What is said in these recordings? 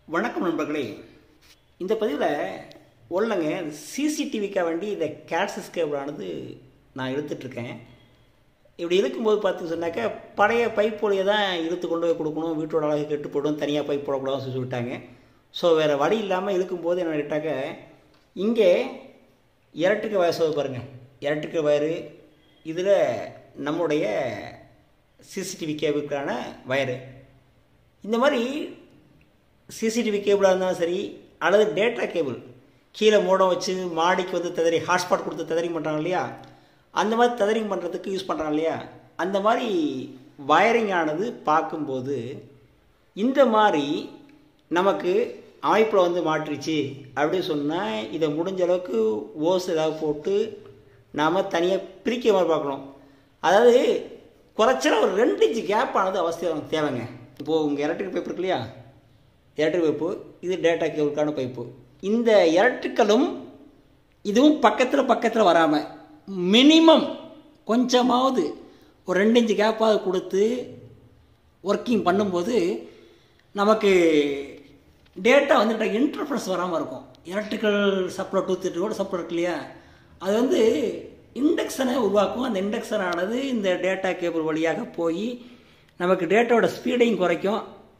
வணக்கம் நண்பர்களே இந்த பதிவில் ஒல்லைங்க சிசிடிவிக்காக வேண்டி இந்த கேட்ஸஸ் கேபிளானது நான் இழுத்துட்ருக்கேன் இப்படி இழுக்கும்போது பார்த்து சொன்னாக்கா பழைய பைப் வழியை தான் இழுத்து கொண்டு போய் கொடுக்கணும் வீட்டோட அழகு கெட்டு போடும் தனியாக பைப் போடக்கூடாதுன்னு சொல்லி விட்டாங்க ஸோ வேறு வழி இல்லாமல் இழுக்கும்போது என்ன கேட்டாக்க இங்கே எலக்ட்ரிக்கல் வயர் சொல்ல பாருங்கள் எலக்ட்ரிக்கல் வயரு இதில் நம்முடைய சிசிடிவி கேபிளுக்கான வயரு இந்த மாதிரி சிசிடிவி கேபிளாக இருந்தாலும் சரி அல்லது டேட்டா கேபிள் கீழே மூடம் வச்சு மாடிக்கு வந்து ததறி ஹாட்ஸ்பாட் கொடுத்து ததறிங் பண்ணுறாங்க இல்லையா அந்த மாதிரி ததறிங் பண்ணுறதுக்கு யூஸ் பண்ணுறாங்க இல்லையா அந்த மாதிரி வயரிங் ஆனது பார்க்கும்போது இந்த மாதிரி நமக்கு அமைப்பில் வந்து மாற்றிச்சு அப்படின்னு சொன்னால் இதை முடிஞ்ச அளவுக்கு ஓஸ் ஏதாவது போட்டு நாம் தனியாக பிரிக்க மாதிரி பார்க்கணும் அதாவது குறைச்சல ஒரு ரெண்டு இன்ச்சு கேப் ஆனது அவசியம் தேவைங்க இப்போது உங்கள் எலக்ட்ரிக் பைப் இருக்கு இல்லையா எலக்ட்ரிக் பைப்பு இது டேட்டா கேபிளுக்கான பைப்பு இந்த எலக்ட்ரிக்கலும் இதுவும் பக்கத்தில் பக்கத்தில் வராமல் மினிமம் கொஞ்சமாவது ஒரு ரெண்டு இன்ச்சு கேப்பாவது கொடுத்து ஒர்க்கிங் பண்ணும்போது நமக்கு டேட்டா வந்து இன்டர்ஃபரன்ஸ் வராமல் இருக்கும் எலக்ட்ரிக்கல் சப்ளை டூ தேர்ட்டியோட சப்ளை இருக்கு இல்லையா அது வந்து இண்டக்ஷனை உருவாக்கும் அந்த இண்டக்ஷன் ஆனது இந்த டேட்டா கேபிள் வழியாக போய் நமக்கு டேட்டாவோட ஸ்பீடையும் குறைக்கும்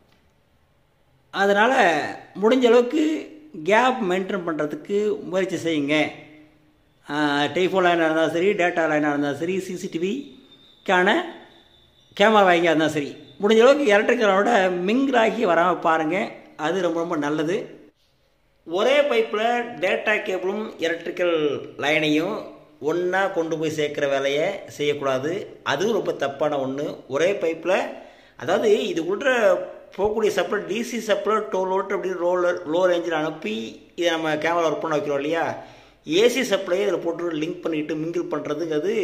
அதனால் முடிஞ்ச அளவுக்கு கேப் மெயின்டைன் பண்ணுறதுக்கு முயற்சி செய்யுங்க டெலிஃபோன் லைனாக இருந்தாலும் சரி டேட்டா லைனாக இருந்தாலும் சரி சிசிடிவிக்கான கேமரா வாங்கியாக இருந்தாலும் சரி முடிஞ்ச அளவுக்கு எலக்ட்ரிக்கலோட மிங்கிலாகி வராமல் பாருங்கள் அது ரொம்ப ரொம்ப நல்லது ஒரே பைப்பில் டேட்டா கேபிளும் எலக்ட்ரிக்கல் லைனையும் ஒன்றா கொண்டு போய் சேர்க்குற வேலையை செய்யக்கூடாது அதுவும் ரொம்ப தப்பான ஒன்று ஒரே பைப்பில் அதாவது இது உள்ள போகக்கூடிய சப்ளை டிசி சப்ளை டோல் வோல்ட் அப்படின்னு ரோலர் லோ ரேஞ்சில் அனுப்பி இதை நம்ம கேமரா ஒர்க் பண்ண வைக்கிறோம் இல்லையா ஏசி சப்ளையை இதில் போட்டு லிங்க் பண்ணிவிட்டு மிங்கிள் பண்ணுறதுக்கு அது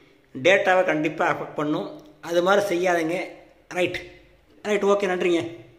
டேட்டாவை கண்டிப்பாக அஃபெக்ட் பண்ணும் அது மாதிரி செய்யாதீங்க ரைட் ரைட் ஓகே நன்றிங்க